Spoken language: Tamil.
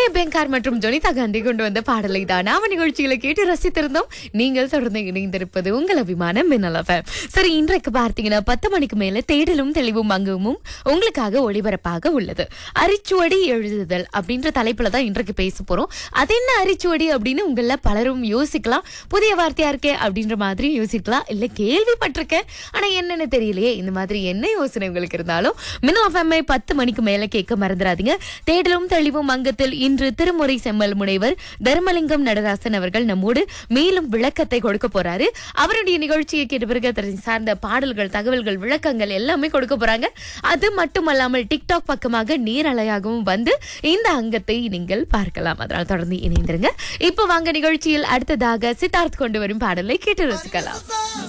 பெங்கார் மற்றும் ஜொனிதா காந்தி கொண்டு வந்த பாடலை தான் நாம நிகழ்ச்சிகளை கேட்டு ரசித்திருந்தோம் நீங்கள் தொடர்ந்து இணைந்திருப்பது உங்கள் அபிமான மின்னல் FM. சரி இன்றைக்கு பார்த்தீங்கன்னா பத்து மணிக்கு மேல தேடலும் தெளிவும் அங்குமும் உங்களுக்காக ஒளிபரப்பாக உள்ளது அரிச்சுவடி எழுதுதல் அப்படின்ற தலைப்புல தான் இன்றைக்கு பேச போறோம் அது என்ன அரிச்சுவடி அப்படின்னு உங்கள பலரும் யோசிக்கலாம் புதிய வார்த்தையா இருக்கே அப்படின்ற மாதிரி யோசிக்கலாம் இல்ல கேள்விப்பட்டிருக்கேன் ஆனா என்னன்னு தெரியலையே இந்த மாதிரி என்ன யோசனை உங்களுக்கு இருந்தாலும் மின்னல் எஃப்எம்ஐ பத்து மணிக்கு மேல கேட்க மறந்துடாதீங்க தேடலும் தெளிவும் அங்கத்தில் இன்று திருமுறை செம்மல் முனைவர் தர்மலிங்கம் நடராசன் அவர்கள் நம்மோடு மேலும் விளக்கத்தை கொடுக்க போறாரு அவருடைய நிகழ்ச்சியை கேட்ட பிறகு அதை சார்ந்த பாடல்கள் தகவல்கள் விளக்கங்கள் எல்லாமே கொடுக்க போறாங்க அது மட்டுமல்லாமல் டிக்டாக் பக்கமாக நேரலையாகவும் வந்து இந்த அங்கத்தை நீங்கள் பார்க்கலாம் அதனால் தொடர்ந்து இணைந்திருங்க இப்போ வாங்க நிகழ்ச்சியில் அடுத்ததாக சித்தார்த் கொண்டு வரும் பாடலை கேட்டு ரசிக்கலாம்